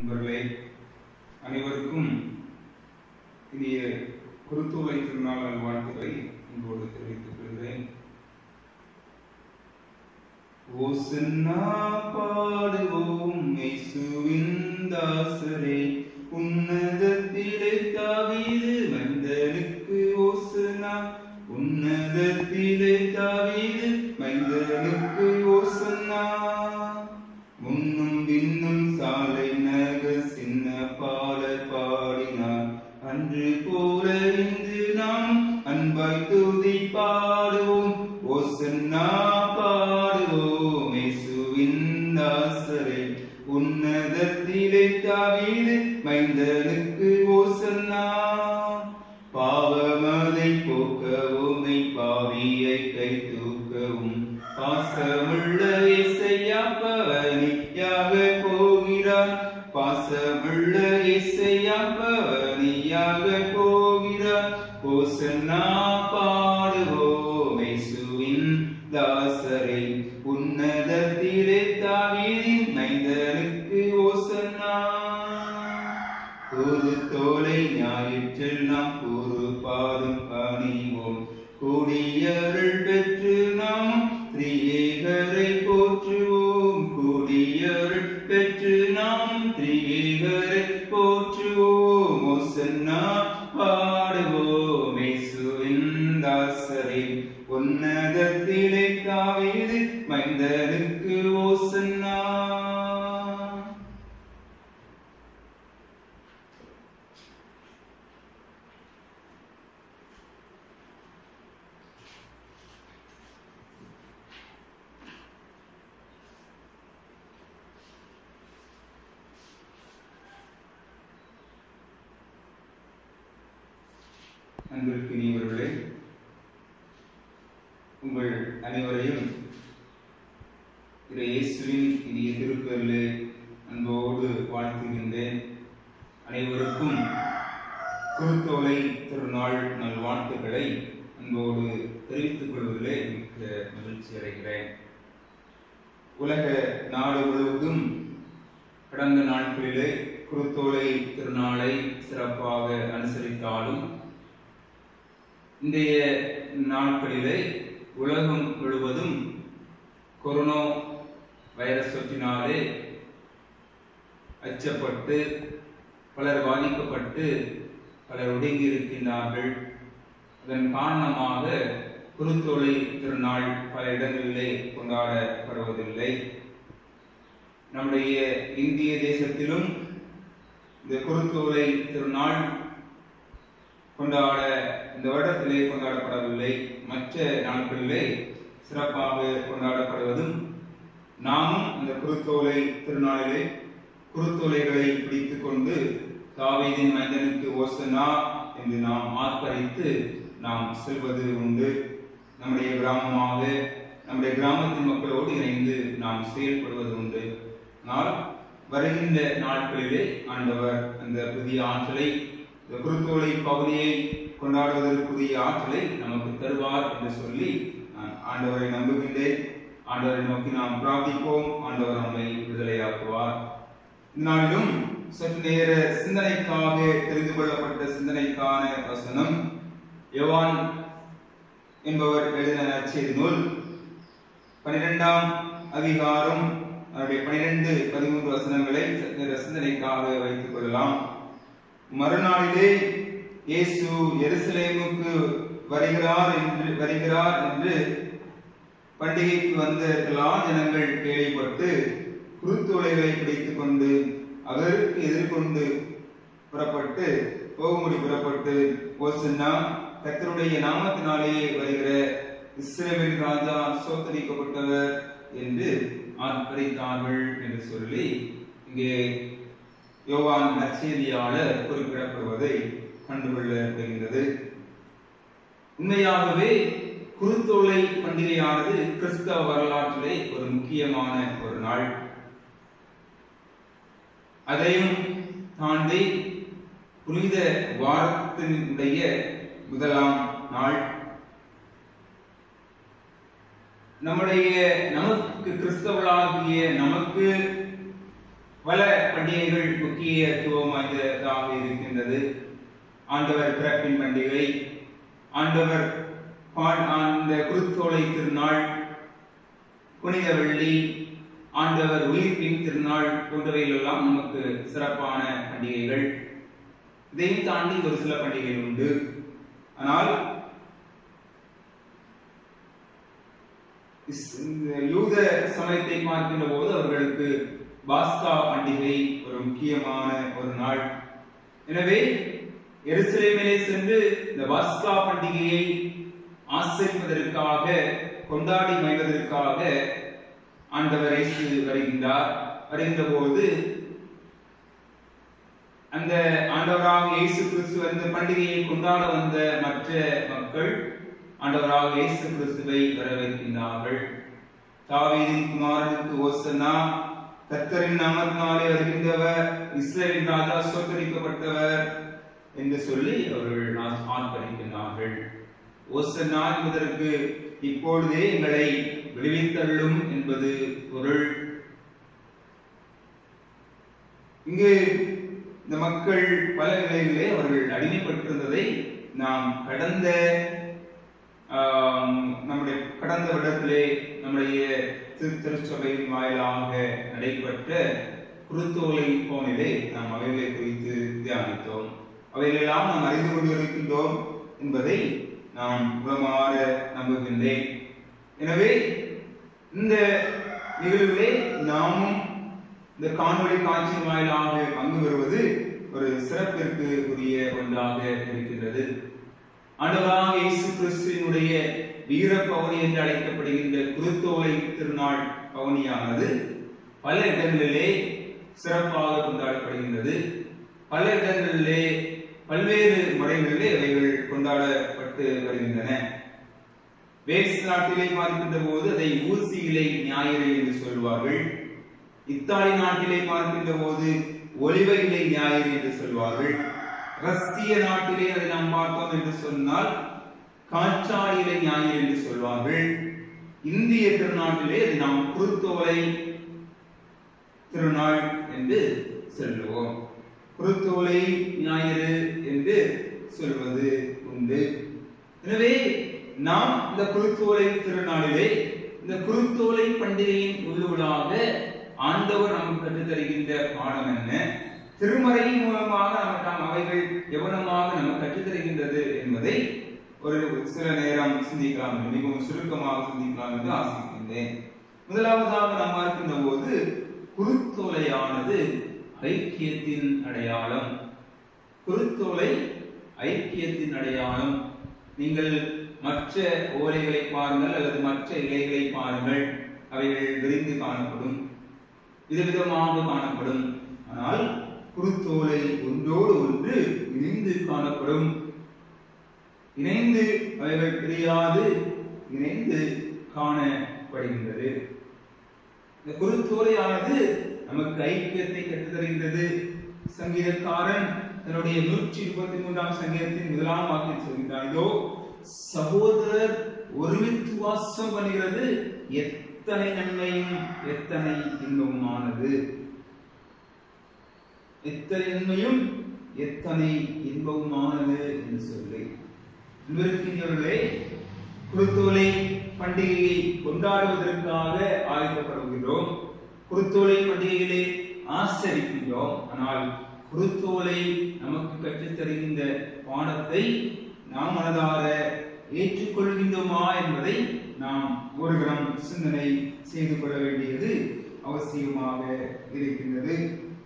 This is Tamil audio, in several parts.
நண்பர்களே அனைவருக்கும் இனிய குருத்தோலை திருநாள் நல்வாழ்த்துக்களை உங்களோடு தெரிவித்துக் கொள்கிறேன் ஓசன்னா பாடுவோம் இயேசுவின் தாசரே உன்னதத்திலே தாவீது மைந்தனுக்கு ஓசனா உன்னதத்திலே தாவீது மைந்தனுக்கு ஓசனா முன்னும் பின்னும் சாலை நக சின்ன பாடல் பாடினார் அன்று போல இன்று நாம் அன்பாய் துதி பாடுவோம் ஓசன்னா பாடுவோம் இயேசுவின் தாசரே உன்னதத்திலே தாவீது மைந்தனுக்கு ஓசன்னா பாவமதை போக்கவுமை பாவியை கை தூக்கவும் பாசமுள்ள இசையா பவனியாக போகிறார் பாசமுள்ள இசையா பவனியாக போகிறார் ஓசன்னா பாடுவோம் இயேசுவின் தாசரை உன்னதத்திலே தாவீதின் மைந்தனுக்கு ஓசன்னா ஒரு தோலை ஞாயிற்றில் நாம் கூறு பாடும் பணிவோம் கூடியருள் பெற்று நாம் திரியேகரை போற்றுவோம் கூடியருள் பெற்று நாம் திரியேகரை போற்றுவோம் ஒசன்னா பாடுவோம் இயேசுவின் தாசரே உன்னதத்திலே தாவீது மைந்தனுக்கு ஓசன்னா அன்பிற்கு நீவர்களே உங்கள் அனைவரையும் திரு இயேசுவின் இனிய திருப்பெருளே அன்போடு வாழ்த்துகின்றேன் அனைவருக்கும் குருத்தோலை திருநாள் நல்வாழ்த்துக்களை அன்போடு தெரிவித்துக் கொள்வதிலே மிக்க மகிழ்ச்சி அடைகிறேன் உலக நாடு முழுவதும் கடந்த நாட்களிலே குருத்தோலை திருநாளை சிறப்பாக அனுசரித்தாலும் இன்றைய நாட்களிலே உலகம் முழுவதும் கொரோனா வைரஸ் தொற்றினாலே அச்சப்பட்டு பலர் பாதிக்கப்பட்டு பலர் ஒடுங்கி இருக்கின்றார்கள் அதன் காரணமாக குருத்தோலை திருநாள் பல இடங்களிலே கொண்டாடப்படுவதில்லை நம்முடைய இந்திய தேசத்திலும் இந்த குருத்தோலை திருநாள் கொண்டாட இந்த வருடத்திலே கொண்டாடப்படவில்லை மற்ற நாட்களிலே சிறப்பாக கொண்டாடப்படுவதும் நாமும் அந்த குருத்தோலை திருநாளிலே குருத்தோலைகளை பிடித்துக் கொண்டு தாவீதின் மைந்தனுக்கு ஓசனா என்று நாம் ஆர்ப்பரித்து நாம் செல்வது உண்டு நம்முடைய கிராமமாக நம்முடைய கிராமத்தின் மக்களோடு இணைந்து நாம் செயல்படுவது உண்டு ஆனால் வருகின்ற நாட்களிலே ஆண்டவர் அந்த புதிய ஆற்றலை இந்த குருத்தோலை பகுதியை கொண்டாடுவதற்குரிய ஆற்றலை நமக்கு தருவார் என்று சொல்லி நான் ஆண்டவரை நம்புகின்றேன் ஆண்டவரை நோக்கி நாம் பிரார்த்திப்போம் ஆண்டவர் நம்மை விடுதலையாக்குவார் இந்நாளிலும் சற்று நேர சிந்தனைக்காக தெரிந்து கொள்ளப்பட்ட சிந்தனைக்கான வசனம் யோவான் என்பவர் எழுதின நற்செய்தி நூல் பனிரெண்டாம் அதிகாரம் அதனுடைய பனிரெண்டு பதிமூன்று வசனங்களை சற்று நேர சிந்தனைக்காக வைத்துக் கொள்ளலாம் மறுநாளிலே இயேசு எருசலேமுக்கு வருகிறார் என்று வருகிறார் என்று பண்டிகைக்கு வந்த எல்லா ஜனங்கள் கேள்விப்பட்டு குருத்தோலைகளை பிடித்துக் கொண்டு அவருக்கு எதிர்கொண்டு புறப்பட்டு போகும்படி புறப்பட்டு ஓசன்னா கத்தருடைய நாமத்தினாலேயே வருகிற இஸ்ரேலின் ராஜா சோத்தரிக்கப்பட்டவர் என்று ஆர்ப்பரித்தார்கள் என்று சொல்லி இங்கே யோவான் நற்செய்தியாளர் குறிப்பிடப்படுவதை கண்டுகொள்ள முடிகின்றது உண்மையாகவே குருத்தோலை பண்டிகையானது கிறிஸ்தவ வரலாற்றிலே ஒரு முக்கியமான ஒரு நாள் அதையும் தாண்டி புனித வாரத்தினுடைய முதலாம் நாள் நம்முடைய நமக்கு கிறிஸ்தவர்களாகிய நமக்கு பல பண்டிகைகள் முக்கியத்துவம் வாய்ந்ததாக இருக்கின்றது ஆண்டவர் பிறப்பின் பண்டிகை ஆண்டவர் பா- அந்த குருத்தோலை திருநாள் புனித வெள்ளி ஆண்டவர் உயிர்ப்பின் திருநாள் போன்றவைகள் எல்லாம் நமக்கு சிறப்பான பண்டிகைகள் இதையும் தாண்டி ஒரு சில பண்டிகைகள் உண்டு ஆனால் இஸ்- இந்த யூத சமயத்தை பார்க்கின்ற போது அவர்களுக்கு பாஸ்கா பண்டிகை ஒரு முக்கியமான ஒரு நாள் எனவே எருசலேமிலே சென்று இந்த பாஸ்கா பண்டிகையை ஆசரிப்பதற்காக கொண்டாடி மகிழ்வதற்காக ஆண்டவர் இயேசு வருகின்றார் வருகின்ற போது அந்த ஆண்டவராக இயேசு கிறிஸ்து அந்த பண்டிகையை கொண்டாட வந்த மற்ற மக்கள் ஆண்டவராக இயேசு கிறிஸ்துவை வரவேற்கின்றார்கள் தாவீதின் குமாரனுக்கு ஓசன்னா கர்த்தரின் நாமத்தினாலே வருகின்றவர் இஸ்ரேலின் ராஜா சோத்தரிக்கப்பட்டவர் என்று சொல்லி அவர்கள் ஆ- ஆர்ப்பரிக்கின்றார்கள் ஓசன்னா என்பதற்கு இப்பொழுதே எங்களை விடுவித்தள்ளும் என்பது பொருள் இங்கு இந்த மக்கள் பல நிலைகளிலே அவர்கள் அடிமைப்பட்டிருந்ததை நாம் கடந்த ஆம், நம்முடைய கடந்த வருடத்திலே நம்முடைய திரு திருச்சபையின் வாயிலாக நடைபெற்ற குருத்தோலை போனிலே நாம் அவைகளை குறித்து தியானித்தோம் அவைகளெல்லாம் நாம் அறிந்து கொண்டிருக்கின்றோம் என்பதை நான் உளமாற நம்புகின்றேன் எனவே இந்த நிகழ்விலே நாமும் இந்த காணொளி காட்சி வாயிலாக பங்கு பெறுவது ஒரு சிறப்பிற்கு உரிய ஒன்றாக இருக்கின்றது ஆண்டவராக இயேசு கிறிஸ்துவினுடைய வீர பவனி என்று அழைக்கப்படுகின்ற குருத்தோலை திருநாள் பவனியானது பல இடங்களிலே சிறப்பாக கொண்டாடப்படுகின்றது பல இடங்களிலே பல்வேறு முறைகளிலே அவைகள் கொண்டாடப்பட்டு வருகின்றன வேல்ஸ் நாட்டிலே பார்க்கின்ற போது அதை ஊசியிலை ஞாயிறு என்று சொல்வார்கள் இத்தாலி நாட்டிலே பார்க்கின்ற போது ஒலிவ இலை ஞாயிறு என்று சொல்வார்கள் ரஷ்ய நாட்டிலே அதை நாம் பார்த்தோம் என்று சொன்னால் காற்றாடி இலை ஞாயிறு என்று சொல்வார்கள் இந்திய திருநாட்டிலே அதை நாம் குருத்தோலை திருநாள் என்று சொல்லுவோம் குருத்தோலை ஞாயிறு என்று சொல்வது உண்டு எனவே நாம் இந்த குருத்தோலை திருநாளிலே இந்த குருத்தோலை பண்டிகையின் உள்ளூடாக ஆண்டவர் நமக்கு கற்றுத் தருகின்ற பாடம் என்ன திருமறையின் மூலமாக நமக்கு நாம் அவைகள் எவனமாக நமக்கு கற்றுத் தருகின்றது என்பதை ஒரு சில நேரம் சிந்திக்கலாம் என்று, மிகவும் சுருக்கமாக சிந்திக்கலாம் என்று ஆசிக்கின்றேன் முதலாவதாக நாம் பார்க்கின்ற போது குருத்தோலையானது ஐக்கியத்தின் அடையாளம் குருத்தோலை ஐக்கியத்தின் அடையாளம் நீங்கள் மற்ற ஓலைகளை பாருங்கள் அல்லது மற்ற இலைகளை பாருங்கள் அவைகள் விரிந்து காணப்படும் விதவிதமாக காணப்படும் ஆனால் குருத்தோலை ஒன்றோடு ஒன்று இணைந்து காணப்படும் இணைந்து அவைகள் பிரியாது இணைந்து காணப்படுகின்றது இந்த குருத்தோலையானது நமக்கு ஐக்கியத்தை கற்றுத்தருகின்றது சங்கீதக்காரன் தன்னுடைய நூற்றி இருபத்தி மூன்றாம் சங்கீதத்தின் முதலாம் வாக்கில் சொல்கிறார் இதோ சகோதரர் ஒருமித்து வாசம் பண்ணுகிறது எத்தனை நன்மையும் எத்தனை இன்பமுமானது எத்தனை நன்மையும் எத்தனை இன்பமுமானது என்று சொல்லி அன்பிருக்கின்றவர்களே குருத்தோலை பண்டிகையை கொண்டாடுவதற்காக ஆயத்தப்படுகிறோம் குருத்தோலை பண்டிகையிலே ஆசரிக்கின்றோம் ஆனால் குருத்தோலை நமக்கு கற்றுத் தருகின்ற பாடத்தை நாம் மனதார ஏற்றுக்கொள்கின்றோமா என்பதை நாம் ஒரு கணம் சிந்தனை செய்து கொள்ள வேண்டியது அவசியமாக இருக்கின்றது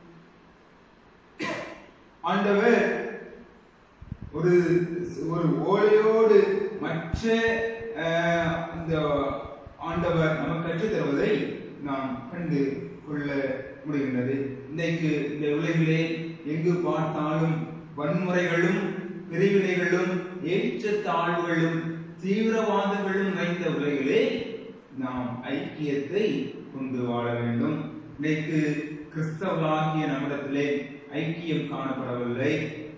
ஆண்டவர் ஒரு ஒரு ஓலையோடு மற்ற அஹ், இந்த ஆண்டவர் நமக்கு கற்றுத் தருவதை நாம் கண்டு கொள்ள முடிகின்றது இன்றைக்கு இந்த உலகிலே எங்கு பார்த்தாலும் வன்முறைகளும் பிரிவினைகளும் ஏற்றத்தாழ்வுகளும் தீவிரவாதங்களும் நிறைந்த உலகிலே நாம் ஐக்கியத்தை கொண்டு வாழ வேண்டும் இன்றைக்கு கிறிஸ்தவர்களாகிய நம்மிடத்திலே ஐக்கியம் காணப்படவில்லை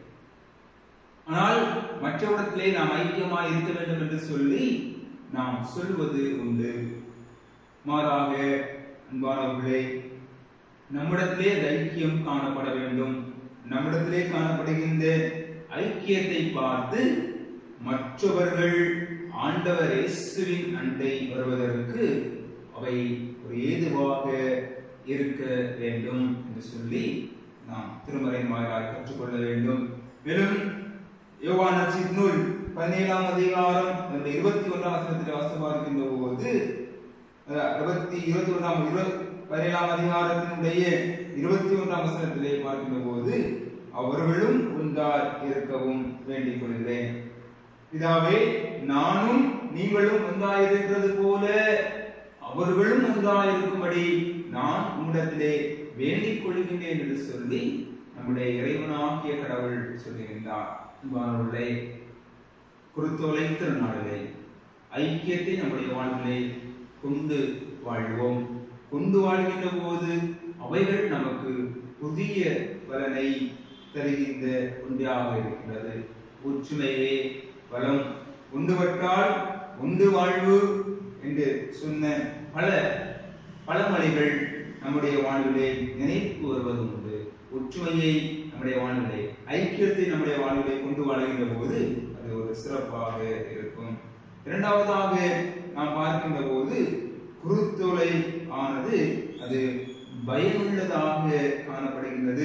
ஆனால் மற்றவரிடத்திலே நாம் ஐக்கியமாய் இருக்க வேண்டும் என்று சொல்லி நாம் சொல்வது உண்டு மாறாக அன்பானவர்களே நம்மிடத்திலே அந்த ஐக்கியம் காணப்பட வேண்டும் நம்மிடத்திலே காணப்படுகின்ற ஐக்கியத்தை பார்த்து மற்றவர்கள் ஆண்டவர் இயேசுவின் அண்டை வருவதற்கு அவை ஒரு ஏதுவாக இருக்க வேண்டும் என்று சொல்லி நாம் திருமறை வாயிலாக கற்றுக்கொள்ள வேண்டும் மேலும் யோவான் நற்செய்தி நூல் பதினேழாம் அதிகாரம் அதனுடைய இருபத்தி ஒன்றாம் வசனத்தில் வாசித்து பார்க்கின்ற போது அஹ், இருபத்தி இருபத்தி ஒன்றாம் இருபது பதினேழாம் அதிகாரத்தினுடைய இருபத்தி ஒன்றாம் வசனத்திலே பார்க்கின்ற போது அவர்களும் ஒன்றாய் இருக்கவும் வேண்டிக் கொள்கிறேன் பிதாவே நானும் நீங்களும் ஒன்றாயிருக்கிறது போல அவர்களும் ஒன்றாயிருக்கும்படி நான் உம்மிடத்திலே வேண்டிக் கொள்கின்றேன் என்று சொல்லி நம்முடைய இறைவனாகிய கடவுள் சொல்லுகின்றார் அன்பானவர்களே குருத்தோலை திருநாளிலே ஐக்கியத்தை நம்முடைய வாழ்விலே கொண்டு வாழ்வோம் கொண்டு வாழ்கின்ற போது அவைகள் நமக்கு புதிய பலனை தருகின்ற ஒன்றாக இருக்கிறது ஒற்றுமையே பலம் ஒன்றுபட்டால் ஒன்று வாழ்வு என்று சொன்ன பல பழமொழிகள் நம்முடைய வாழ்விலே நினைப்பு வருவது உண்டு ஒற்றுமையை நம்முடைய வாழ்விலே ஐக்கியத்தை நம்முடைய வாழ்விலே கொண்டு வாழ்கின்ற போது அது ஒரு சிறப்பாக இருக்கும் இரண்டாவதாக நாம் பார்க்கின்ற போது குருத்தோலை ஆனது அது பயனுள்ளதாக காணப்படுகின்றது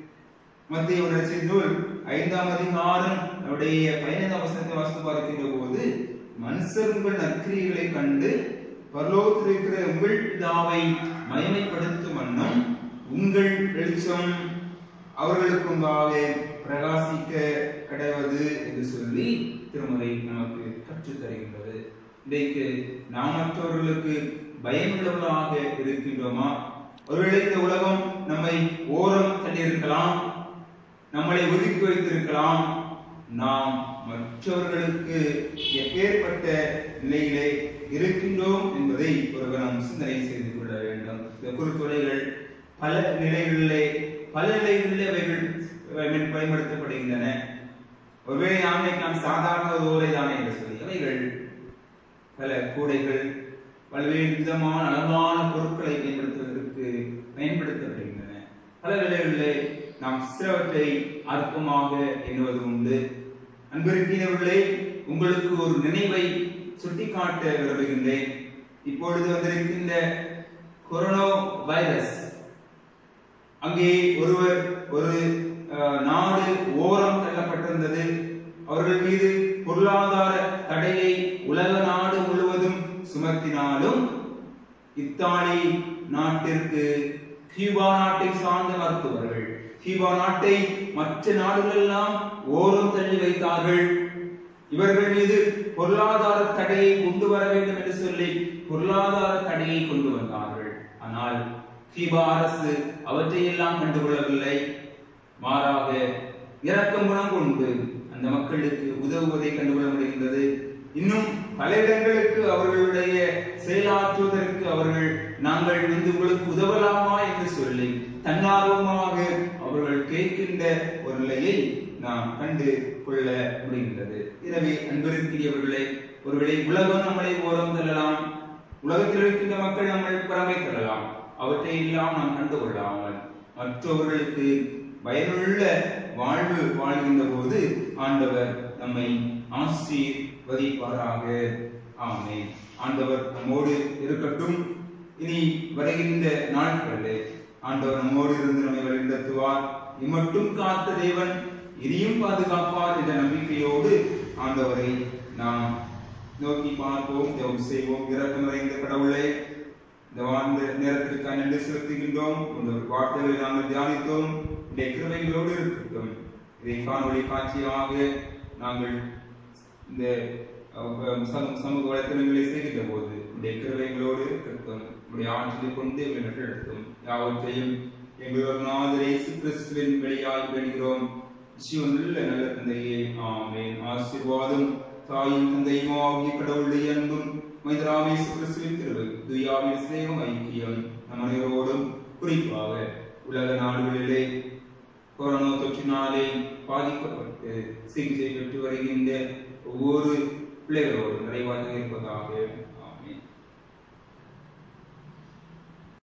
மத்திய உணர்ச்சி நூல் ஐந்தாம் அதிகாரம் அவருடைய பயண அவசரத்தை வாசித்து பார்க்கின்ற போது மனுஷர் உங்கள் நற்கிரிகளை கண்டு பரலோகத்தில் இருக்கிற உங்கள் பிதாவை மகிமைப்படுத்தும் வண்ணம் உங்கள் வெளிச்சம் அவர்களுக்கு முன்பாக பிரகாசிக்க கிடைவது என்று சொல்லி திருமுறை நமக்கு கற்றுத் தருகின்றது இன்றைக்கு நாம் மற்றவர்களுக்கு பயனுள்ளவர்களாக இருக்கின்றோமா ஒருவேளை இந்த உலகம் நம்மை ஓரம் தள்ளியிருக்கலாம் நம்மளை ஒதுக்கி வைத்திருக்கலாம் நாம் மற்றவர்களுக்கு எப்பேற்பட்ட நிலையிலே இருக்கின்றோம் என்பதை ஒருவர் நாம் சிந்தனை செய்து கொள்ள வேண்டும் இந்த குறுத்துறைகள் பல நிலைகளிலே பல நிலைகளிலே அவைகள் பயன் பயன்படுத்தப்படுகின்றன ஒருவேளை நாம் நாம் சாதாரண ஒரு ஓலை தானே என்று சொல்லி அவைகள் பல கூடைகள் பல்வேறு விதமான அழகான பொருட்களை பயன்படுத்துவதற்கு பயன்படுத்தப்படுகின்றன பல வேளைகளிலே நாம் சிலவற்றை அற்பமாக எண்ணுவது உண்டு அன்பிருக்கிறவர்களே உங்களுக்கு ஒரு நினைவை சுட்டிக்காட்ட விரும்புகின்றேன் இப்பொழுது வந்திருக்கின்ற கொரோனா வைரஸ் அங்கே ஒருவர் ஒரு அஹ், நாடு ஓரம் தள்ளப்பட்டிருந்தது அவர்கள் மீது பொருளாதார தடையை உலக நாடு முழுவதும் சுமத்தினாலும் இத்தாலி நாட்டிற்கு கியூபா நாட்டை சார்ந்த மருத்துவர்கள் கியூபா நாட்டை மற்ற நாடுகளெல்லாம் ஓரம் தள்ளி வைத்தார்கள் இவர்கள் மீது பொருளாதார தடையை கொண்டு வர வேண்டும் என்று சொல்லி பொருளாதார தடையை கொண்டு வந்தார்கள் ஆனால் கியூபா அரசு அவற்றையெல்லாம் கண்டுகொள்ளவில்லை மாறாக இரக்கம் குணம் கொண்டு அந்த மக்களுக்கு உதவுவதை கண்டுகொள்ள முடிகின்றது இன்னும் பல இடங்களுக்கு அவர்களுடைய செயலாற்றுவதற்கு அவர்கள் நாங்கள் வந்து உங்களுக்கு உதவலாமா என்று சொல்லி தன்னார்வமாக அவர்கள் கேட்கின்ற ஒரு நிலையை நாம் கண்டு கொள்ள முடிகின்றது எனவே அன்பிருக்கிறவர்களே ஒருவேளை உலகம் நம்மளை ஓரம் தள்ளலாம் உலகத்தில் இருக்கின்ற மக்கள் நம்மை புறமை தள்ளலாம் அவற்றை எல்லாம் நாம் கண்டு கொள்ளாமல் மற்றவர்களுக்கு பயனுள்ள வாழ்வு வாழ்கின்ற போது ஆண்டவர் நம்மை ஆசீர்வதிப்பாராக ஆமென் ஆண்டவர் நம்மோடு இருக்கட்டும் இனி வருகின்ற நாட்களிலே ஆண்டவர் நம்மோடு இருந்து நம்மை வழிநடத்துவார் இம்மட்டும் காத்த தேவன் இனியும் பாதுகாப்பார் என்ற நம்பிக்கையோடு ஆண்டவரை நாம் நோக்கி பார்ப்போம் ஜெபம் செய்வோம் இறக்கம் நிறைந்த கடவுளே இந்த வாழ்ந்த நேரத்திற்காக நன்றி செலுத்துகின்றோம் உங்கள் வார்த்தைகளை நாங்கள் தியானித்தோம் இந்த கிருமைகளோடு இருக்கட்டும் இதை காணொளி காட்சியாக நாங்கள் இந்த அஹ், சமூக சமூக வலைத்தளங்களை செய்கின்ற போது இந்த கிருமைகளோடு இருக்கட்டும் உடைய ஆற்றலை கொண்டு எங்களை நட்டெடுத்தும் யாவற்றையும் எங்களோட நாதரை கிறிஸ்துவின் வெளியாய் வேண்டுகிறோம் ஜீவனுள்ள நல்ல தந்தையே ஆமென் ஆசீர்வாதம் தாயும் தந்தையும் ஆகிய கடவுளுடைய அன்பும் மைதராமேசு கிறிஸ்துவின் திருவு துயாவின் சிநேகம் ஐக்கியம் நம் அனைவரோடும் குறிப்பாக உலக நாடுகளிலே கொரோனா தொற்றினாலே பாதிக்கப்பட்டு சிகிச்சை பெற்று வருகின்ற ஒவ்வொரு பிள்ளைகளோடும் நிறைவாக இருப்பதாக